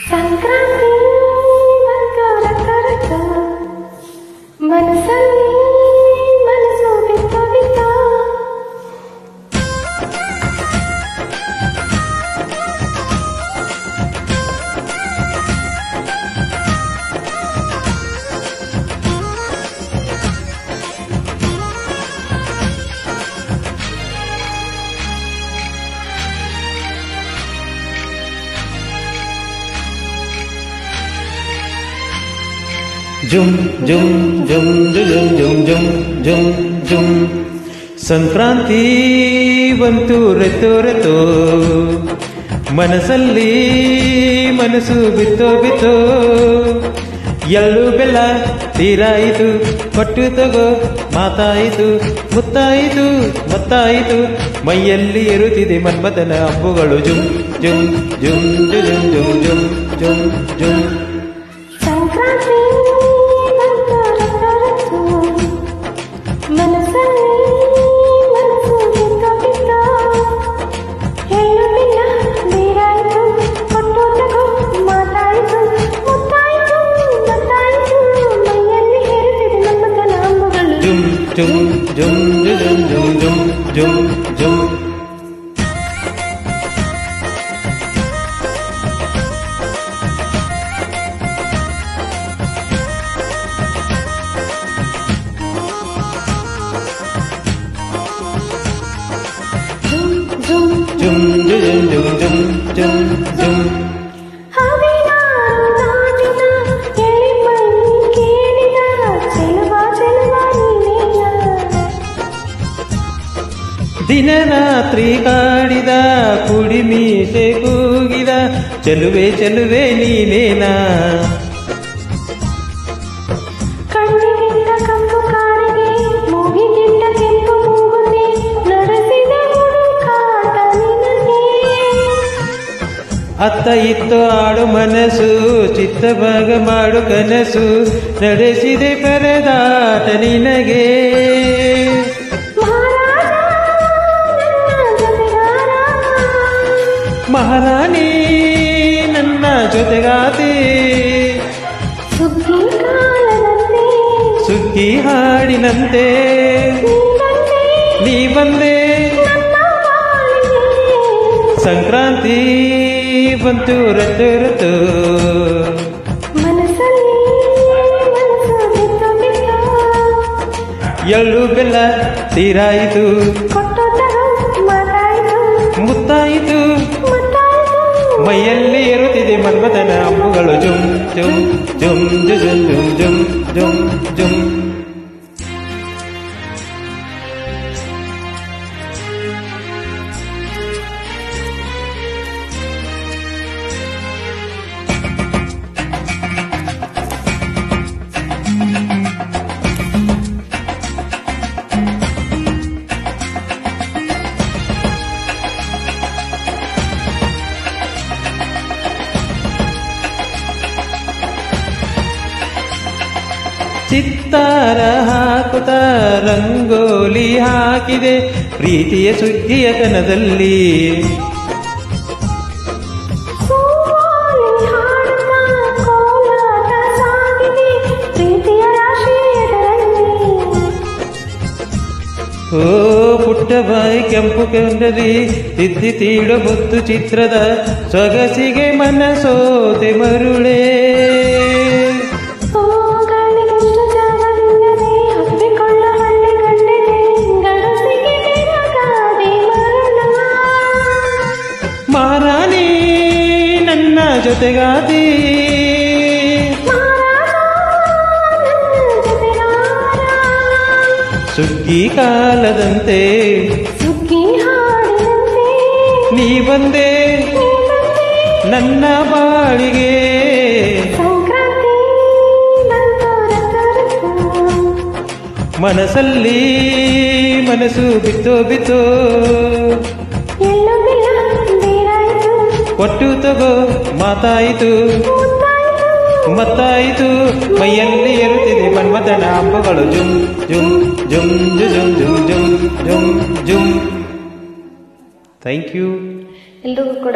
ಸಂಕ್ರಾಂತಿ ಬಂತು ರಕ್ಕ ರಕ್ಕ ಮನಸ್ಸಲ್ಲಿ ಮನಸ್ಸು ಬಿತ್ತು ಬಿತ್ತು ಜುಮ್ ಜುಮ್ ಜುಮ್ ಜುಮ್ ಜುಮ್ ಜುಮ್ ಜುಮ್ ಜುಮ್ ಸಂಕ್ರಾಂತಿ ಬಂತು ರೆತೋ ರೆತೋ ಮನಸ್ಸಲ್ಲಿ ಮನಸ್ಸು ಬಿತ್ತೋ ಬಿತ್ತೋ ಎಳ್ಳು ಬೆಲ್ಲ ತೀರಾಯಿತು ಕೊಟ್ಟು ತಗೋ ಮಾತಾಯಿತು ಮುತ್ತಾಯಿತು ಮತ್ತಾಯಿತು ಮೈಯಲ್ಲಿ ಇರುತ್ತಿದೆ ಮನ್ಮಥನ ಅಂಬುಗಳು ಜುಮ್ ಜುಮ್ ಜುಮ್ ಜುಮ್ ಜುಮ್ ಜುಮ್ ಜುಮ್ ಜುಮ್ ಸಂಕ್ರಾಂತಿ ಬಂತು ರಕ್ಕ ರಕ್ಕ ಮನಸ್ಸಲ್ಲಿ ಮನಸ್ಸು ಬಿತ್ತು ಬಿತ್ತು ಎಳ್ಳು ಬಿಲ್ಲ ನೀರಾಯಿತು ಕೊಟ್ಟು ತಗೋ ಮಾತಾಯಿತು ಮುತ್ತಾಯಿತು ಮತ್ತಾಯಿತು ಮೈಯಲ್ಲಿ ಹೇರುತ್ತಿದೆ ನಮ್ಮ ತನಾಂಬುಗಳು ಜುಮ್ ಜುಮ್ ಜುಮ್ ಜುಮ್ ಜುಮ್ ಜುಮ್ ಜುಮ್ ಜುಮ್ ಜುಮ್ ಜುಮ್ ಜುಮ್ ಜುಮ್ ಜುಮ್ ಜುಮ್ ಜುಮ್ ಜುಮ್ ಹದಿನಾರು ನಾಟಿನ ಎಳಿಮೈ ಕೇಳಿದ ಚೆಲುವ ಚೆಲುವ ನೀನೇನ ದಿನ ರಾತ್ರಿ ಕಾಡಿದ ಕುಡಿ ಮೀಸೆ ಕೂಗಿದ ಚೆಲುವೆ ಚೆಲುವೆ ನೀನೇನಾ ಕಣ್ಣಿಗಿಂತ ಕಪ್ಪು ಕಾರಿಗೆ ಮೂಗಿಗಿಂತ ಕೆಂಪು ಮೂಗುತಿ ನಡೆಸಿದ ಹುಡುಕಾಟ ನಿನಗೆ ಅತ್ತ ಇತ್ತು ಆಡು ಮನಸ್ಸು ಚಿತ್ತಭಾಗ ಮಾಡು ಕನಸು ನಡೆಸಿದೆ ಪರದಾಟ ನಿನಗೆ ಮಹಾರಾಜ ನನ್ನ ಜೊತೆಗಾರ ಮಹಾರಾಣಿ ನನ್ನ ಜೊತೆಗಾತಿ ಸುಗ್ಗಿ ಕಾಲದಲ್ಲಿ ಸುಗ್ಗಿ ಹಾಡಿನಂತೆ ನೀನಂತೆ ನೀ ಬಂದೆ ನನ್ನ ಬಾಳಿಗೆ ಸಂಕ್ರಾಂತಿ ಬಂತು ರತ್ತು ರತ್ತು ಮನಸ್ಸಲ್ಲಿ ಮನಸ್ಸು ಬಿತ್ತು ಬಿತ್ತು ಎಳ್ಳು ಬೆಲ್ಲ ತೀರಾಯಿತು ಕೊಟ್ಟು ತಗೋ ಮಾತಾಯಿತು ಮುತ್ತಾಯಿತು ಮುತ್ತಾಯಿತು ಮೈಯಲ್ಲಿ ಇರುತ್ತಿದೆ ಮನ್ಮಥನ ಅಂಬುಗಳು ಜುಮ್ ಜುಮ್ ಜುಮ್ ಜುಮ್ ಜುಮ್ ಜುಮ್ ಜುಮ್ ಜುಮ್ ಚಿತ್ತಾರ ಹಾಕುತ್ತ ರಂಗೋಲಿ ಹಾಕಿದೆ ಪ್ರೀತಿಯ ಸುಗ್ಗಿಯ ಕನದಲ್ಲಿ ಸೋಲಿ ಹಾಡುತ್ತಾ ಕೋಲಾಟ ಸಾಗಿದೆ ಪ್ರೀತಿಯ ರಾಶಿ ಎದುರಲ್ಲಿ ಓ ಪುಟ್ಟ ಬಾಯಿ ಕೆಂಪು ಕೆಂಡರಿ ತಿದ್ದಿ ತೀಡು ಮುತ್ತು ಚಿತ್ರದ ಸೊಗಸಿಗೆ ಮನಸೋದೆ ಮರುಳೇ ಸೋಗಳಿಗೆಷ್ಟು ಜಾಗವಿಲ್ಲದೆ ಹಬ್ಬಿಕೊಳ್ಳ ಹಳ್ಳಿ ಗಂಡಿದೆ ಗಡಸಿಗೆ ನಿನಗಾದೆ ಮರಣ ಮಹಾರಾಣಿ ನನ್ನ ಜೊತೆಗಾದಿ ಸುಗ್ಗಿ ಕಾಲದಂತೆ ಸುಗ್ಗಿ ಹಾಡಿದಂತೆ ನೀ ಬಂದೆ ನನ್ನ ಬಾಳಿಗೆ ಸಂಕ್ರಾಂತಿ ಬಂತು ರಸರಸ. ಮನಸ್ಸಲ್ಲಿ ಮನಸ್ಸು ಬಿತ್ತೋ ಬಿತ್ತೋ ಎಳ್ಳು ಬೆಲ್ಲ ಬೇರಾಯಿತು ಕೊಟ್ಟು ತಗೋ ಮಾತಾಯಿತು ಮುತ್ತಾಯಿತು ಮತ್ತಾಯಿತು ಮೈಯಲ್ಲಿ ಇರುತ್ತಿದೆ ಮನ್ಮಥನ ಅಂಬಗಳು ಜುಮ್ ಜುಮ್ ಜುಮ್ ಜುಮ್ ಜುಮ್ ಜುಮ್ ಜುಮ್ ಜುಮ್ ಥ್ಯಾಂಕ್ ಯು ಎಲ್ರಿಗೂ ಕೂಡ